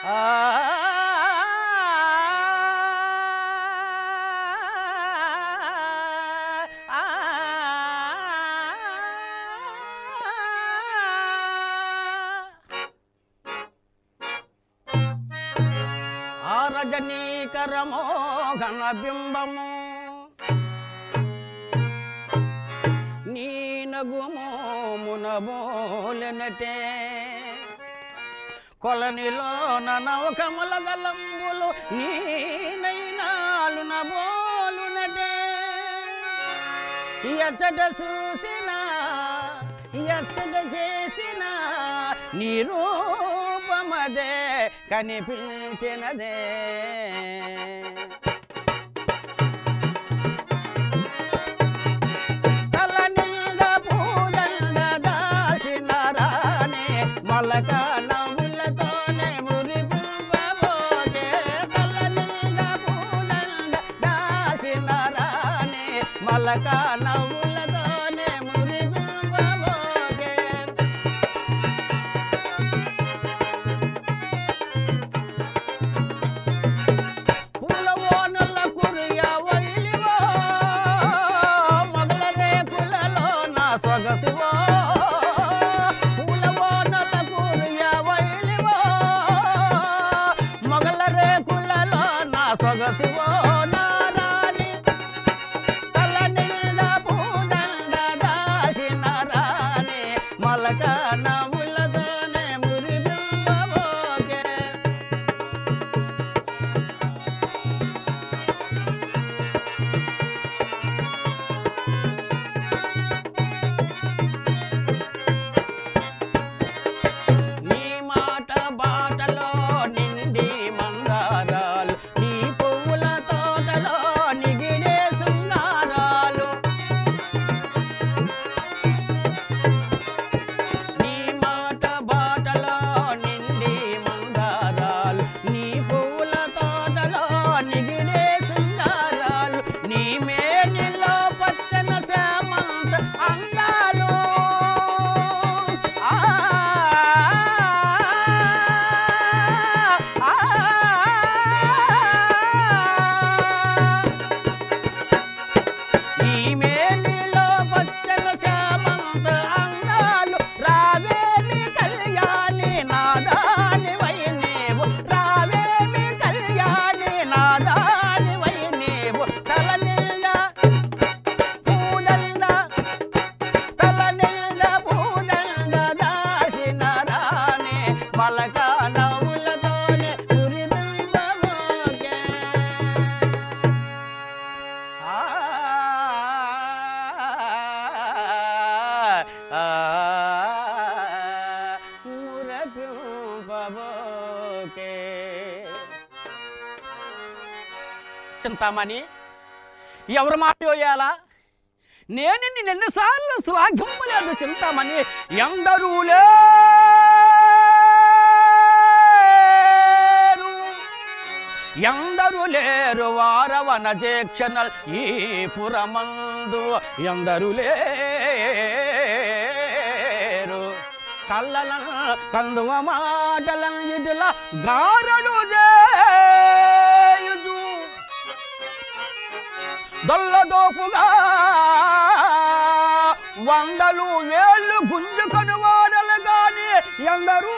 ఆ రజనీకరమో ఘనబింబము నీ నగుమోమున బోలెనటే కొలనిలో నవకముల గలంబులు నీ నైనాలున బోలునటే ఎచ్చట చూసినా ఎచ్చట చేసినా నీ రూపమదే కనిపించినదే తల నిండా పూదండ దాచిన రాణి మలక నవ్వులతోనే మురిపింపబోగే తల నిండా పూదండ దాచిన రాణి మలక నవ్వులతోనే మురిపింపబోగే పూలవోనల కురియ వైలివో మొగల రేకులలో నా సొగసివో పూలవోనల కురియ వైలివో మొగల రేకులలో నా సొగసివో నా రాణి తల నిండా పూదండ దాచిన రాణి మలక నవ్వులతోనే మురిపింపబోగే నీ మాట బాటలో నిండి మందారాలు నీ పువ్వుల తోటలో నిగిడే శృంగారాలు నీ మాట బాటలో నిండి మందారాలు నీ పువ్వుల తోటలో నిగిడే శృంగారాలు నీ మేనిలో పచ్చన శామంత అందాలు ఆ ఆ, ఈ మేనిలో పచ్చన శామంత అందాలు రావేమి కళ్యాణి నాదాని వై నీవు రావేమి కళ్యాణి నాదాని వై నీవు తల నిండా పూదండ తల నిండా పూదండ దాచిన రాణి మలక నవ్వులతోనే ఉరిమింపబోగే. ఆ ఆ, మురపింపబోకే. చింతామణి ఎవరు మాట్లాడాలా నేను నిన్ను ఎన్నిసార్లు శ్లాఘింపలేదు చింతామణి ఎందరూ లేరు ఎందరు లేరు వారవన చేక్షణల్ ఈ పురమందు ఎందరు లేరు కళ్ళల కందువ మాటలను ఇటుల గారడు చేయుచు దొల్లదోపుగా వందలు వేళ్ళు గుంజుకొని వాడలు గాని ఎందరూ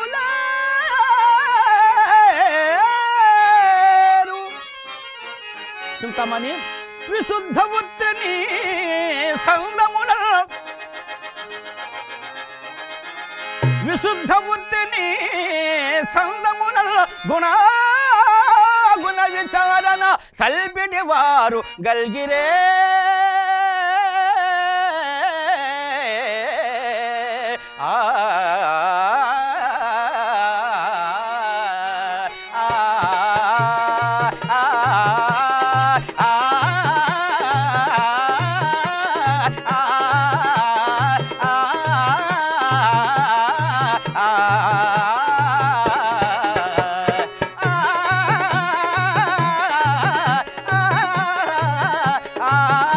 లేరు చింతమని విశుద్ధ బుద్ధిని సందమున విశుద్ధ బుద్ధిని సందమున గుణ గుణ విచారణ సల్పిడి వారు గల్గిరే ఆ ఆ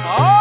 ఆ